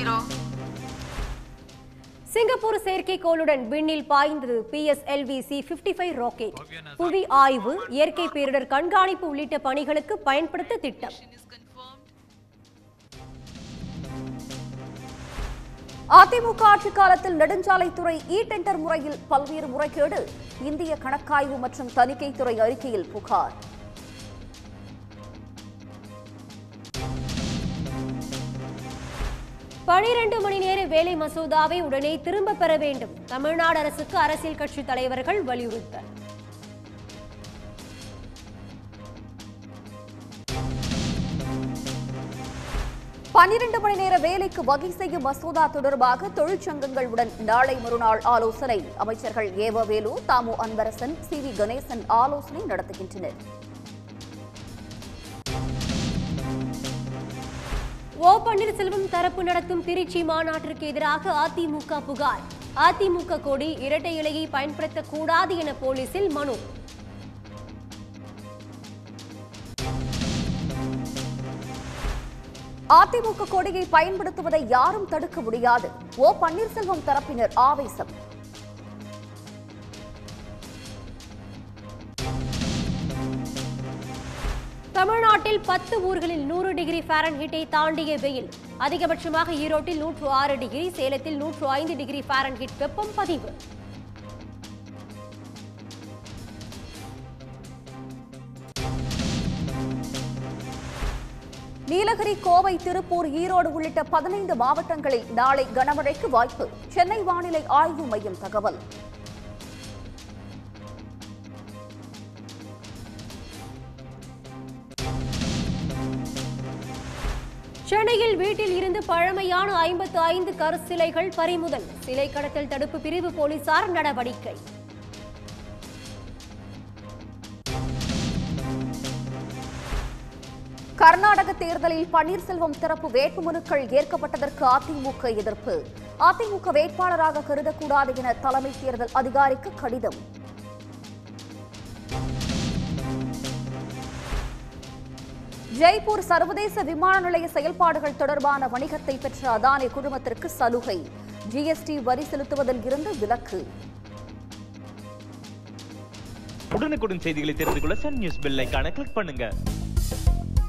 zero Singapore செயற்கைக்கோளுடன் விண்ணில் பாய்ந்தது PSLV C fifty five rocket புவி ஆய்வு இயற்கை பேரிடர் கண்காணிப்பு உள்ளிட்ட பணிகளுக்கு பயன்படுத்த திட்டம் அதிமுக ஆட்சி காலத்தில் நெடுஞ்சாலைத்துறை இ டெண்டர் முறையில் பல்வேறு முறைகேடு இந்திய கணக்காய்வு மற்றும் தணிக்கைத்துறை அறிக்கையில் புகார் பனிரெண்டு மணி நேர வேலை மசோதாவை உடனே திரும்ப பெற வேண்டும் தமிழ்நாடு அரசுக்கு அரசியல் கட்சி தலைவர்கள் வலியுறுத்தல் பன்னிரண்டு மணி நேர வேலைக்கு வகை செய்யும் மசோதா தொடர்பாக தொழிற்சங்கங்களுடன் நாளை மறுநாள் ஆலோசனை அமைச்சர்கள் ஏவவேலு தாமு அன்பரசன் சி வி கணேசன் ஆலோசனை நடத்துகின்றனர் ஓ பன்னீர்செல்வம் தரப்பு நடத்தும் திருச்சி மாநாட்டிற்கு எதிராக அதிமுக புகார் அதிமுக கொடி இரட்டை இலையை பயன்படுத்தக்கூடாது என போலீசில் மனு அதிமுக கொடியை பயன்படுத்துவதை யாரும் தடுக்க முடியாது ஓ பன்னீர்செல்வம் தரப்பினர் ஆவேசம் தமிழ்நாட்டில் பத்து ஊர்களில் நூறு டிகிரி ஃபாரன்ஹீட்டை தாண்டிய வெயில் அதிகபட்சமாக ஈரோட்டில் நூற்று ஆறு டிகிரி சேலத்தில் நூற்று ஐந்து டிகிரி ஃபாரன்ஹீட் வெப்பம் பதிவு நீலகிரி கோவை திருப்பூர் ஈரோடு உள்ளிட்ட பதினைந்து மாவட்டங்களில் நாளை கனமழைக்கு வாய்ப்பு சென்னை வானிலை ஆய்வு மையம் தகவல் சென்னையில் வீட்டில் இருந்து பழமையான ஐம்பத்து ஐந்து கருசிலைகள் பறிமுதல் சிலை கடத்தல் தடுப்பு பிரிவு போலீசார் நடவடிக்கை கர்நாடக தேர்தலில் பன்னீர்செல்வம் தரப்பு வேட்புமனுக்கள் ஏற்கப்பட்டதற்கு அதிமுக எதிர்ப்பு அதிமுக வேட்பாளராக கருதக்கூடாது என தலைமை தேர்தல் அதிகாரிக்கு கடிதம் ஜெய்ப்பூர் சர்வதேச விமான நிலைய செயல்பாடுகள் தொடர்பான வணிகத்தை பெற்ற அதானி குழுமத்திற்கு சலுகை ஜிஎஸ்டி வரி செலுத்துவதில் இருந்து விலக்கு உடனுக்குடன் செய்திகளை தெரிந்து கொள்ள சன் நியூஸ் பெல் ஐகானை கிளிக் பண்ணுங்க